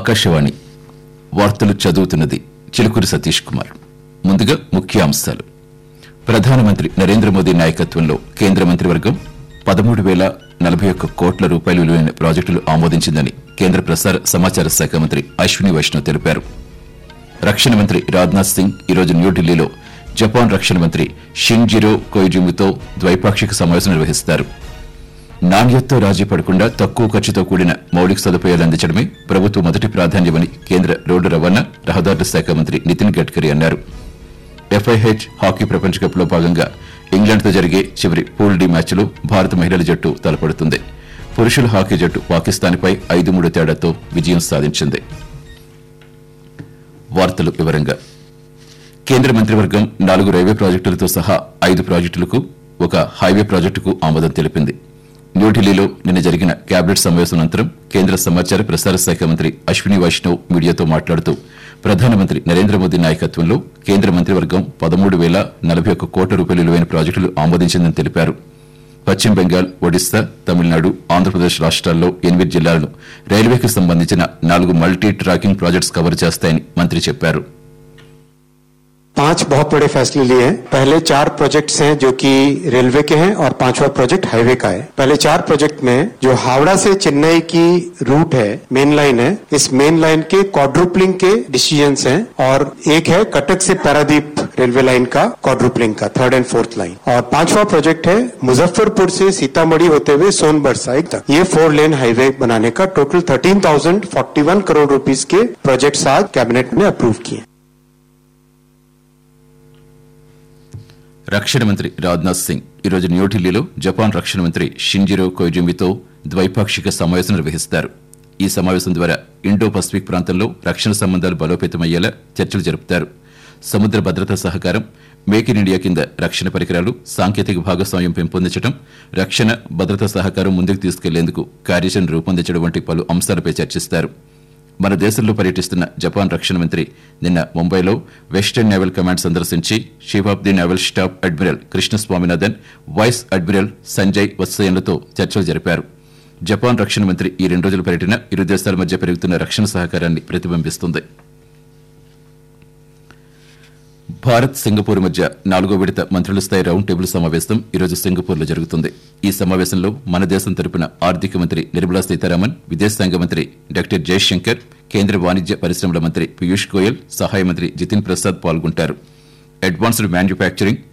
ఆకాశవాణి వార్తలు చదువుతున్నది చిలుకూరి సతీష్ కుమార్ ముందుగా ముఖ్య అంశాలు ప్రధానమంత్రి నరేంద్ర మోదీ నాయకత్వంలో కేంద్ర మంత్రివర్గం పదమూడు వేల నలభై ఒక్క కోట్ల రూపాయలు విలువైన ప్రాజెక్టులు ఆమోదించిందని కేంద్ర ప్రసార సమాచార శాఖ మంత్రి అశ్విని వైష్ణవ్ తెలిపారు రక్షణ మంత్రి రాజ్నాథ్ సింగ్ ఈరోజు న్యూఢిల్లీలో జపాన్ రక్షణ మంత్రి షిన్జిరో కొయిజుమితో ద్వైపాక్షిక సమావేశం నిర్వహిస్తారు నాణ్యతతో రాజీ పడకుండా తక్కువ ఖర్చుతో కూడిన మౌలిక సదుపాయాలు అందించడమే ప్రభుత్వ మొదటి ప్రాధాన్యమని కేంద్ర రోడ్డు రవాణా రహదారుల శాఖ మంత్రి నితిన్ గడ్కరీ అన్నారు ఎఫ్ఐహెచ్ హాకీ ప్రపంచ కప్ లో భాగంగా ఇంగ్లాండ్తో జరిగే చివరి పూల్ డి మ్యాచ్లో భారత మహిళల జట్టు తలపడుతుంది పురుషుల హాకీ జట్టు పాకిస్తాన్పై ఐదు మూడు తేడాతో విజయం సాధించింది వార్తలు వివరంగా కేంద్ర మంత్రివర్గం నాలుగు రైల్వే ప్రాజెక్టులతో సహా ఐదు ప్రాజెక్టులకు ఒక హైవే ప్రాజెక్టుకు ఆమోదం తెలిపింది న్యూఢిల్లీలో నిన్న జరిగిన కేబినెట్ సమావేశం అనంతరం కేంద్ర సమాచార ప్రసార శాఖ మంత్రి అశ్విని వైష్ణవ్ మీడియాతో మాట్లాడుతూ ప్రధానమంత్రి నరేంద్ర మోదీ నాయకత్వంలో కేంద్ర మంత్రివర్గం పదమూడు వేల నలభై ఒక్క కోట్ల రూపాయల విలువైన ప్రాజెక్టులు ఆమోదించిందని తెలిపారు పశ్చిమ బెంగాల్ ఒడిశా తమిళనాడు ఆంధ్రప్రదేశ్ రాష్ట్రాల్లో ఎనిమిది జిల్లాలను రైల్వేకి సంబంధించిన నాలుగు మల్టీ ట్రాకింగ్ ప్రాజెక్ట్స్ కవర్ చేస్తాయని మంత్రి చెప్పారు पांच बहुत बड़े फैसले लिए हैं पहले चार प्रोजेक्ट्स हैं जो कि रेलवे के हैं और पांचवा प्रोजेक्ट हाईवे का है पहले चार प्रोजेक्ट में जो हावड़ा से चेन्नई की रूट है मेन लाइन है इस मेन लाइन के क्वाड्रुपलिंग के डिसीजंस हैं और एक है कटक से पैरादीप रेलवे लाइन का क्वाड्रुपलिंग का थर्ड एंड फोर्थ लाइन और पांचवा प्रोजेक्ट है मुजफ्फरपुर से सीतामढ़ी होते हुए सोनभर साइड तक ये फोर लेन हाईवे बनाने का total thirteen thousand forty one crore rupees के प्रोजेक्ट्स आज कैबिनेट ने अप्रूव किए రక్షణ మంత్రి రాజ్నాథ్ సింగ్ ఈరోజు న్యూఢిల్లీలో జపాన్ రక్షణ మంత్రి షింజిరో కొయిజుమితో ద్వైపాక్షిక సమావేశం నిర్వహిస్తారు ఈ సమావేశం ద్వారా ఇండో పసిఫిక్ ప్రాంతంలో రక్షణ సంబంధాలు బలోపేతమయ్యేలా చర్చలు జరుపుతారు సముద్ర భద్రతా సహకారం మేక్ ఇన్ ఇండియా కింద రక్షణ పరికరాలు సాంకేతిక భాగస్వామ్యం పెంపొందించడం రక్షణ భద్రతా సహకారం ముందుకు తీసుకెళ్లేందుకు కార్యాచరణ రూపొందించడం వంటి పలు అంశాలపై చర్చిస్తారు మన దేశంలో పర్యటిస్తున్న జపాన్ రక్షణ మంత్రి నిన్న ముంబైలో వెస్టర్న్ నేవల్ కమాండ్ సందర్శించి chief of the naval staff admiral Krishna Swaminathan vice admiral Sanjay వత్సయన్లతో చర్చలు జరిపారు జపాన్ రక్షణ మంత్రి ఈ రెండు రోజుల పర్యటన ఇరు దేశాల మధ్య పెరుగుతున్న రక్షణ సహకారాన్ని ప్రతిబింబిస్తుంది భారత్ సింగపూర్ మధ్య నాలుగో విడత మంత్రుల స్థాయి రౌండ్ టేబుల్ సమావేశం ఈరోజు సింగపూర్లో జరుగుతుంది ఈ సమావేశంలో మన దేశం తరపున ఆర్థిక మంత్రి నిర్మలా సీతారామన్ విదేశాంగ మంత్రి డాక్టర్ జయశంకర్ కేంద్ర వాణిజ్య పరిశ్రమల మంత్రి పీయూష్ గోయల్ సహాయ మంత్రి జితిన్ ప్రసాద్ పాల్గొంటారు అడ్వాన్స్డ్ మ్యానుఫ్యాక్చరింగ్